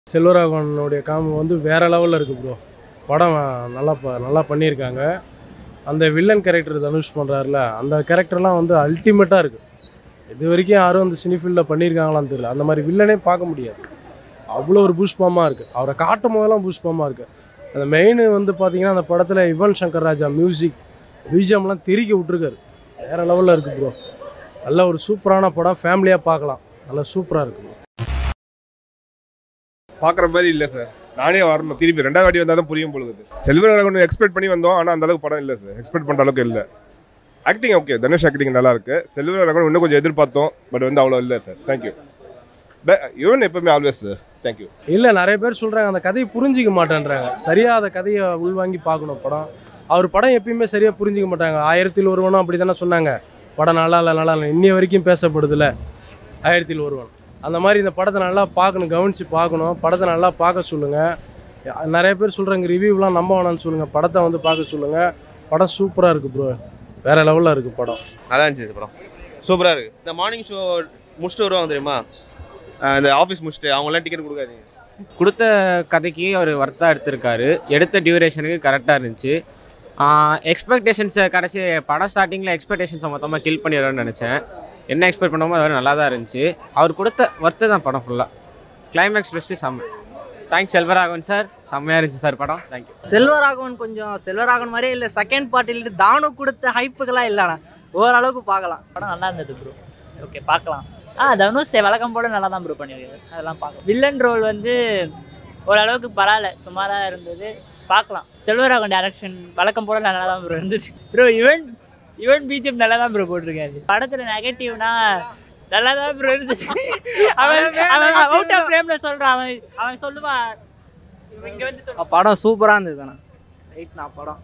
செல்வராகவனுடைய combo வந்து வேற லெவலில் இருக்குது ப்ரோ படம் நல்லா ப நல்லா பண்ணியிருக்காங்க அந்த வில்லன் கேரக்டர் தனுஷ் பண்ணுறாருல அந்த கேரக்டர்லாம் வந்து அல்டிமேட்டாக இருக்குது இது வரைக்கும் யாரும் அந்த சினிஃபீல்டில் பண்ணியிருக்காங்களான்னு தெரியல அந்த மாதிரி வில்லனே பார்க்க முடியாது அவ்வளோ ஒரு பூஷ்பமாக இருக்குது அவரை காட்டும் போதெல்லாம் பூஷ்பமாக இருக்குது அந்த மெயின் வந்து பார்த்தீங்கன்னா அந்த படத்தில் யுவன் சங்கர் ராஜா மியூசிக் பிஜிஎம்லாம் தெறிக்க விட்ருக்காரு வேறு லெவலில் இருக்குது ப்ரோ நல்ல ஒரு சூப்பரான படம் ஃபேமிலியாக பார்க்கலாம் நல்லா சூப்பராக இருக்குது bro. பார்க்குற மாதிரி இல்லை சார் நானே வரணும் திருப்பி ரெண்டாவது வாட்டி வந்தால் தான் புரியும் பொழுது செல்வராகவன் எக்ஸ்பெக்ட் பண்ணி வந்தோம் ஆனால் அந்த அளவுக்கு படம் இல்லை சார் எக்ஸ்பெக்ட் பண்ணுற அளவுக்கு இல்லை ஆக்டிங் ஓகே தனுஷ் ஆக்டிங் நல்லா இருக்கு செல்வராகவன் இன்னும் கொஞ்சம் எதிர்பார்த்தோம் பட் வந்து அவ்வளோ இல்லை சார் தேங்க்யூ யுவன் எப்பவுமே ஆல்வேஸ் சார் தேங்க்யூ இல்லை நிறைய பேர் சொல்கிறாங்க அந்த கதையை புரிஞ்சிக்க மாட்டேன்றாங்க சரியாக அந்த கதையை உள்வாங்கி பார்க்கணும் படம் அவர் படம் எப்பயுமே சரியாக புரிஞ்சிக்க மாட்டாங்க ஆயிரத்தில் ஒருவனும் அப்படி தானே சொன்னாங்க படம் நல்லா இல்லை நல்லா இல்லை இன்னி வரைக்கும் பேசப்படுதுல ஆயிரத்தில் ஒருவன் அந்த மாதிரி இந்த படத்தை நல்லா பார்க்கணும் கவனித்து பார்க்கணும் படத்தை நல்லா பார்க்க சொல்லுங்கள் நிறைய பேர் சொல்கிறாங்க ரிவ்யூலாம் நம்ப வேணாம்னு சொல்லுங்கள் படத்தை வந்து பார்க்க சொல்லுங்கள் படம் சூப்பராக இருக்குது ப்ரோ வேறு லெவலில் இருக்குது படம் நல்லா இருந்துச்சு படம் சூப்பராக இருக்குது இந்த மார்னிங் ஷோ முடிச்சுட்டு வருவாங்க தெரியுமா அஹ் இந்த ஆஃபீஸ் முடிச்சுட்டு அவங்களாம் டிக்கெட் கொடுக்காதீங்க கொடுத்த கதைக்கு அவர் ஒர்த்தாக எடுத்திருக்காரு எடுத்த டியூரேஷனுக்கு கரெக்டாக இருந்துச்சு எக்ஸ்பெக்டேஷன்ஸை கடைசி படம் ஸ்டார்டிங்கில் எக்ஸ்பெக்டேஷன்ஸை மொத்தமாக கில் பண்ணிடுறோன்னு நினச்சேன் என்ன எக்ஸ்பெக்ட் பண்ணாமோ அது நல்லா தான் இருந்துச்சு அவர் கொடுத்த ஒர்த்து தான் படம் ஃபுல்லாக கிளைமேக்ஸ் பெஸ்ட்டு செம்ம தேங்க்ஸ் செல்வராகவன் சார் செம்மையாக இருந்துச்சு சார் படம் தேங்க்யூ செல்வராகவன் கொஞ்சம் செல்வராகவன் மாதிரியே இல்லை செகண்ட் பார்ட்டில் தானு கொடுத்த ஹைப்புக்கெல்லாம் இல்லைண்ணா ஓரளவுக்கு பார்க்கலாம் படம் நல்லா இருந்தது ப்ரோ ஓகே பார்க்கலாம் ஆ தனுஷ் வழக்கம் போல நல்லா தான் ப்ரோ பண்ணியிருக்காரு அதெல்லாம் பார்க்கலாம் வில்லன் ரோல் வந்து ஓரளவுக்கு பரவாயில்ல சுமாராக இருந்தது பார்க்கலாம் செல்வராகவன் டேரக்ஷன் வழக்கம் போல நல்லா தான் ப்ரோ இருந்துச்சு ப்ரோ ஈவன் ஈவன் பிஜிஎம் நல்லா தான் ப்ரோ போட்டிருக்காரு படத்தில் நெகட்டிவ்னா நல்லா தான் ப்ரோ இருந்துச்சு அவன் அவன் அவுட் ஆஃப் ஃப்ரேம்ல சொல்கிறான் அவன் அவன் சொல்லுவான் இவன் இங்க வந்து சொல்லுவான் படம் சூப்பராக இருந்ததுண்ணா ரைட்ண்ணா படம்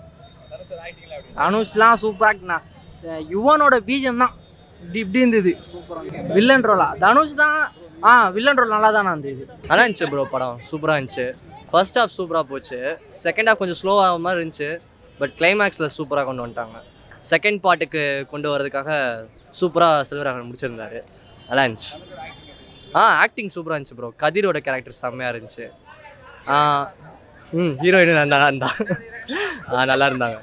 அனுஷ்லாம் சூப்பராக யுவனோட பீஜம் தான் இப்படி இப்படி இருந்தது சூப்பராக வில்லன் ரோலா தனுஷ் தான் ஆ வில்லன் ரோல் நல்லா தானே இருந்தது நல்லா இருந்துச்சு ப்ரோ படம் சூப்பராக இருந்துச்சு ஃபர்ஸ்ட் ஹாஃப் சூப்பராக போச்சு செகண்ட் ஹாஃப் கொஞ்சம் ஸ்லோவாக மாதிரி இருந்துச்சு பட் கிளைமேக்ஸில் சூப்பராக கொண்டு வந்துட்டாங்க செகண்ட் பார்ட்டுக்கு கொண்டு வரதுக்காக சூப்பராக செல்வராகவன் முடிச்சிருந்தாரு நல்லா இருந்துச்சு ஆ ஆக்டிங் சூப்பராக இருந்துச்சு ப்ரோ கதிரோட கேரக்டர் செம்மையாக இருந்துச்சு ஆ ம் ஹீரோயின் நல்லா இருந்தா ஆ நல்லா இருந்தாங்க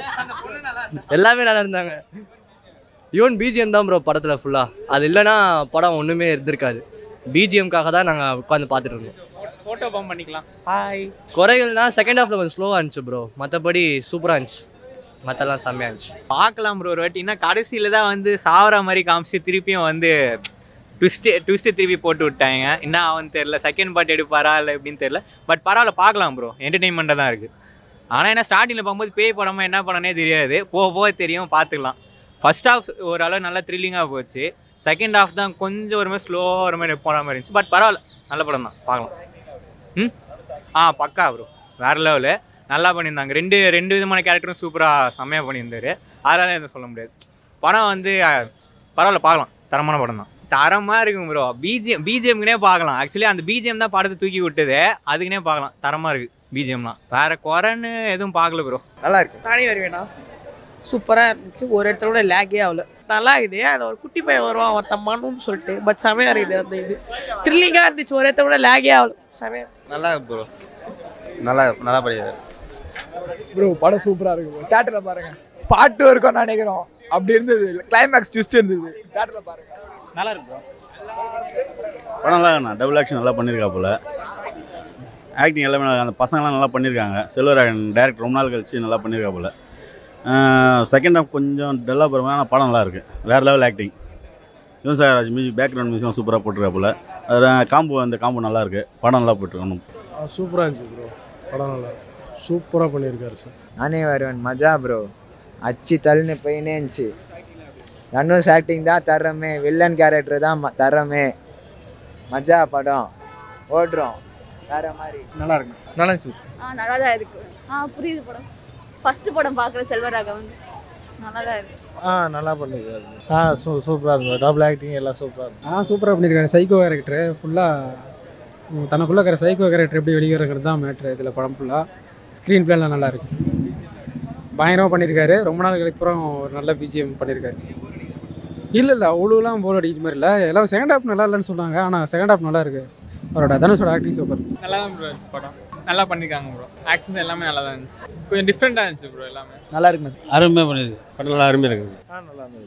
எல்லாமே நல்லா இருந்தாங்க ஈவன் பிஜிஎம் தான் ப்ரோ படத்தில் ஃபுல்லாக அது இல்லைன்னா படம் ஒன்றுமே இருந்திருக்காது பிஜிஎம்காக தான் நாங்கள் உட்காந்து பார்த்துட்டு இருந்தோம் ஃபோட்டோ பம்ப் பண்ணிக்கலாம் ஹாய் குறைகள்னா செகண்ட் ஹாஃப்ல கொஞ்சம் ஸ்லோவாக இருந்துச்சு ப்ரோ மற்றபடி சூப்பராக இருந்துச்சு மற்றெல்லாம் செம்மையாக இருந்துச்சு பார்க்கலாம் ப்ரோ ஒரு வாட்டி என்ன கடைசியில் தான் வந்து சாவர மாதிரி காமிச்சு திருப்பியும் வந்து ட்விஸ்ட்டு ட்விஸ்ட்டு திருப்பி போட்டு விட்டாங்க என்ன ஆகும்னு தெரில செகண்ட் பார்ட் எடுப்பாரா இல்லை எப்படின்னு தெரில பட் பரவாயில்ல பார்க்கலாம் ப்ரோ என்டர்டெயின்மெண்ட்டாக தான் இருக்குது ஆனால் என்ன ஸ்டார்டிங்கில் போகும்போது பேய் படமா என்ன படம்னே தெரியாது போக போக தெரியும் பார்த்துக்கலாம் ஃபர்ஸ்ட் ஹாஃப் ஓரளவு நல்லா த்ரில்லிங்காக போச்சு செகண்ட் ஹாஃப் தான் கொஞ்சம் ஒரு மாதிரி ஸ்லோவாக ஒரு மாதிரி போகிற மாதிரி இருந்துச்சு பட் பரவாயில்ல நல்ல படம் தான் பார்க்கலாம் ம் ஆ பக்கா ப்ரோ வேறு லெவலு நல்லா பண்ணியிருந்தாங்க ரெண்டு ரெண்டு விதமான கேரக்டரும் சூப்பராக செம்மையாக பண்ணியிருந்தாரு அதனால எதுவும் சொல்ல முடியாது படம் வந்து அஹ், பரவாயில்ல பார்க்கலாம் தரமான படம் தான் தரமாக இருக்கும் ப்ரோ பிஜிஎம் பிஜிஎம்க்குனே பார்க்கலாம் ஆக்சுவலி அந்த பிஜிஎம் தான் படத்தை தூக்கி விட்டது அதுக்குனே பார்க்கலாம் தரமாக இருக்குது பிஜிஎம்லாம் வேற குறைன்னு எதுவும் பார்க்கல ப்ரோ நல்லா இருக்கு நானே வருவேண்ணா சூப்பராக இருந்துச்சு ஒரு இடத்துல கூட லேக்கே ஆகல நல்லா இருக்குது அதில் ஒரு குட்டி பையன் வருவான் ஒருத்தன் மனுன்னு சொல்லிட்டு பட் செமையாக இருக்குது அந்த இது த்ரில்லிங்காக இருந்துச்சு ஒரு இடத்துல கூட லேக்கே ஆகல செமையாக நல்லா இருக்கு ப்ரோ நல்லா நல்லா படிக்கிறாரு ப்ரோ படம் சூப்பராக இருக்கு ப்ரோ தேட்டரில் பாருங்க பாட்டு இருக்கும் நினைக்கிறோம் அப்படி இருந்தது கிளைமேக்ஸ் ட்விஸ்ட் இருந்தது தேட்டரில் பாருங்க நல்லா இருக்கு ப்ரோ படம் நல்லா இருக்குண்ணா டபுள் ஆக்ஷன் நல்லா பண்ணியிருக்கா போல ஆக்டிங் எல்லாமே நல்லா அந்த பசங்களாம் நல்லா பண்ணியிருக்காங்க செல்வராகன் டேரக்டர் ரொம்ப நாள் கழிச்சு நல்லா பண்ணியிருக்கா போல செகண்ட் ஹாஃப் கொஞ்சம் டல்லாக போகிற ஆனால் படம் நல்லா இருக்கு வேறு லெவல் ஆக்டிங் யுவன் சாகராஜ் மியூசிக் பேக்ரவுண்ட் மியூசிக் சூப்பராக போட்டிருக்கா போல அது காம்போ அந்த காம்போ நல்லா இருக்கு படம் நல்லா போட்டிருக்கணும் சூப்பராக இருந்துச்சு ப்ரோ படம் நல்லா சூப்பராக பண்ணியிருக்காரு சார் நானே வருவேன் மஜா ப்ரோ அச்சு தள்ளுன்னு போயினே இருந்துச்சு தனுஷ் ஆக்டிங் தான் தர்றமே வில்லன் கேரக்டர் தான் ம- தர்றமே மஜா படம் ஓடுறோம் வேற மாதிரி நல்லா இருக்கு நல்லா இருந்துச்சு ஆ நல்லா தான் இருக்கு ஆ புரியுது படம் ஃபர்ஸ்ட் படம் பார்க்குற செல்வராகவன் நல்லா தான் இருக்கு ஆ நல்லா பண்ணியிருக்காரு ஆ சூ சூப்பராக இருந்தது டபுள் ஆக்டிங் எல்லாம் சூப்பராக இருந்தது ஆ சூப்பராக பண்ணியிருக்காரு சைக்கோ கேரக்டர் ஃபுல்லாக தனக்குள்ளே இருக்கிற சைக்கோ கேரக்டர் எப்படி வெளியேறது தான் மேட்ரு இதில் படம் ஃபுல்லாக ஸ்க்ரீன் பிளேலாம் நல்லா இருக்கு பயங்கரமாக பண்ணியிருக்காரு ரொம்ப நாளுக்கு அப்புறம் ஒரு நல்ல பிஜிஎம் பண்ணியிருக்காரு இல்லை இல்லை அவ்வளோலாம் போர் அடிக்கிற மாதிரி இல்லை எல்லாம் செகண்ட் ஹாஃப் நல்லா இல்லைன்னு சொன்னாங்க ஆனால் செகண்ட் ஹாஃப் நல்லா இருக்கு அவரோட தனுஷோட ஆக்டிங் சூப்பர் நல்லா தான் ப்ரோ இருந்துச்சு படம் நல்லா பண்ணியிருக்காங்க ப்ரோ ஆக்ஷன் எல்லாமே நல்லா தான் இருந்துச்சு கொஞ்சம் டிஃப்ரெண்ட்டாக இருந்துச்சு ப்ரோ எல்லாமே நல்லா இருக்கு அருமையாக பண்ணியிருக்கு படம் நல்லா அருமையாக இருக்குது நல்லா இருந்தது